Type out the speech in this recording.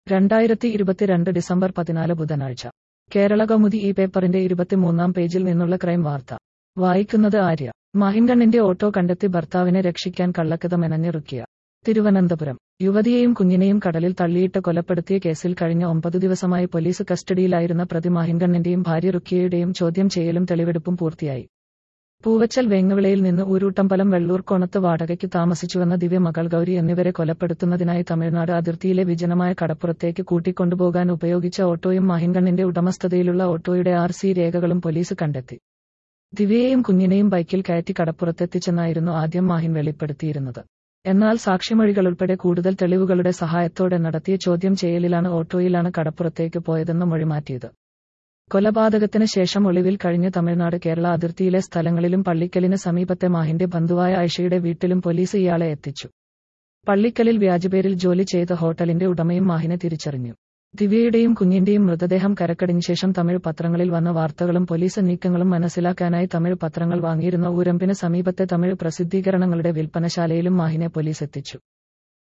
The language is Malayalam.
രണ്ടായിരത്തി ഇരുപത്തിരണ്ട് ഡിസംബർ പതിനാല് ബുധനാഴ്ച കേരള കൗമുദി ഈ പേപ്പറിന്റെ ഇരുപത്തിമൂന്നാം പേജിൽ നിന്നുള്ള ക്രൈം വാർത്ത വായിക്കുന്നത് ആര്യ മാഹിൻകണ്ണിന്റെ ഓട്ടോ കണ്ടെത്തി ഭർത്താവിനെ രക്ഷിക്കാൻ കള്ളക്കഥ മെനഞ്ഞിറുക്കിയ തിരുവനന്തപുരം യുവതിയെയും കുഞ്ഞിനെയും കടലിൽ തള്ളിയിട്ട് കൊലപ്പെടുത്തിയ കേസിൽ കഴിഞ്ഞ ഒമ്പത് ദിവസമായി പോലീസ് കസ്റ്റഡിയിലായിരുന്ന പ്രതി മാഹിൻകണ്ണിന്റെയും ഭാര്യ റുക്കിയയുടെയും ചോദ്യം ചെയ്യലും തെളിവെടുപ്പും പൂർത്തിയായി പൂവച്ചൽ വേങ്ങവിളയിൽ നിന്ന് ഊരൂട്ടമ്പലം വെള്ളൂർ കോണത്ത് വാടകയ്ക്ക് താമസിച്ചുവന്ന ദിവ്യ മകൾ ഗൗരി എന്നിവരെ കൊലപ്പെടുത്തുന്നതിനായി തമിഴ്നാട് അതിർത്തിയിലെ വിജനമായ കടപ്പുറത്തേക്ക് കൂട്ടിക്കൊണ്ടുപോകാൻ ഉപയോഗിച്ച ഓട്ടോയും മാഹിൻകണ്ണിന്റെ ഉടമസ്ഥതയിലുള്ള ഓട്ടോയുടെ ആർ സി രേഖകളും പോലീസ് കണ്ടെത്തി ദിവ്യയെയും കുഞ്ഞിനെയും ബൈക്കിൽ കയറ്റി കടപ്പുറത്തെത്തിച്ചെന്നായിരുന്നു ആദ്യം മാഹിൻ വെളിപ്പെടുത്തിയിരുന്നത് എന്നാൽ സാക്ഷിമൊഴികളുൾപ്പെടെ കൂടുതൽ തെളിവുകളുടെ സഹായത്തോടെ നടത്തിയ ചോദ്യം ചെയ്യലിലാണ് ഓട്ടോയിലാണ് കടപ്പുറത്തേക്ക് പോയതെന്ന് മൊഴിമാറ്റിയത് കൊലപാതകത്തിന് ശേഷം ഒളിവിൽ കഴിഞ്ഞ് തമിഴ്നാട് കേരള അതിർത്തിയിലെ സ്ഥലങ്ങളിലും പള്ളിക്കലിന് സമീപത്തെ മാഹിന്റെ ബന്ധുവായ ഐഷയുടെ വീട്ടിലും പോലീസ് ഇയാളെ എത്തിച്ചു പള്ളിക്കലിൽ വ്യാജപേരിൽ ജോലി ചെയ്ത ഹോട്ടലിന്റെ ഉടമയും മാഹിനെ തിരിച്ചറിഞ്ഞു ദിവ്യയുടെയും കുഞ്ഞിന്റെയും മൃതദേഹം കരക്കടിഞ്ഞ ശേഷം തമിഴ് പത്രങ്ങളിൽ വന്ന വാർത്തകളും പോലീസ് നീക്കങ്ങളും മനസ്സിലാക്കാനായി തമിഴ് പത്രങ്ങൾ വാങ്ങിയിരുന്ന ഊരമ്പിന് സമീപത്തെ തമിഴ് പ്രസിദ്ധീകരണങ്ങളുടെ വിൽപ്പനശാലയിലും മാഹിനെ പോലീസ് എത്തിച്ചു